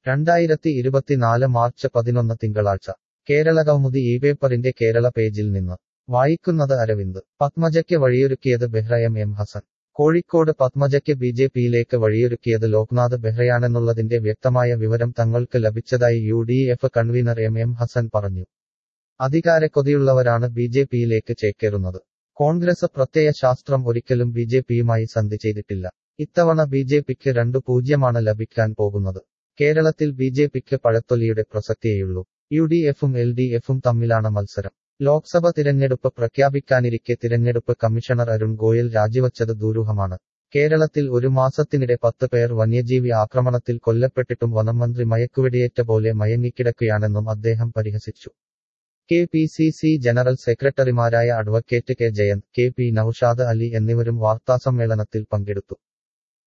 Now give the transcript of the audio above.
രണ്ടായിരത്തി ഇരുപത്തിനാല് മാർച്ച് പതിനൊന്ന് തിങ്കളാഴ്ച കേരള കൗമുദി ഈ പേപ്പറിന്റെ കേരള പേജിൽ നിന്ന് വായിക്കുന്നത് അരവിന്ദ് പത്മജയ്ക്ക് വഴിയൊരുക്കിയത് ബെഹ്റ എം എം ഹസൻ കോഴിക്കോട് പത്മജയ്ക്ക് ബി ജെ പിയിലേക്ക് വഴിയൊരുക്കിയത് ലോക്നാഥ് ബെഹ്റയാണെന്നുള്ളതിന്റെ വ്യക്തമായ വിവരം തങ്ങൾക്ക് ലഭിച്ചതായി U D F convener M M Hassan പറഞ്ഞു അധികാരക്കൊതിയുള്ളവരാണ് ബി ജെ പിയിലേക്ക് ചേക്കേറുന്നത് കോൺഗ്രസ് പ്രത്യയ ശാസ്ത്രം ഒരിക്കലും ബി ജെ പിയുമായി സന്ധി ചെയ്തിട്ടില്ല ഇത്തവണ ബി ജെ പിക്ക് രണ്ടു പൂജ്യമാണ് ലഭിക്കാൻ പോകുന്നത് കേരളത്തിൽ ബി ജെ പിക്ക് പഴത്തൊലിയുടെ പ്രസക്തിയേയുള്ളൂ യു ഡി എഫും എൽ ഡി എഫും തമ്മിലാണ് മത്സരം ലോക്സഭ തിരഞ്ഞെടുപ്പ് പ്രഖ്യാപിക്കാനിരിക്കെ തിരഞ്ഞെടുപ്പ് കമ്മീഷണർ അരുൺ ഗോയൽ രാജിവച്ചത് ദുരൂഹമാണ് കേരളത്തിൽ ഒരു മാസത്തിനിടെ പത്ത് പേർ വന്യജീവി ആക്രമണത്തിൽ കൊല്ലപ്പെട്ടിട്ടും വനംമന്ത്രി മയക്കുവെടിയേറ്റ പോലെ മയങ്ങിക്കിടക്കുകയാണെന്നും അദ്ദേഹം പരിഹസിച്ചു K P C C general സെക്രട്ടറിമാരായ advocate K Jayant K P Noushad Ali എന്നിവരും വാർത്താസമ്മേളനത്തിൽ പങ്കെടുത്തു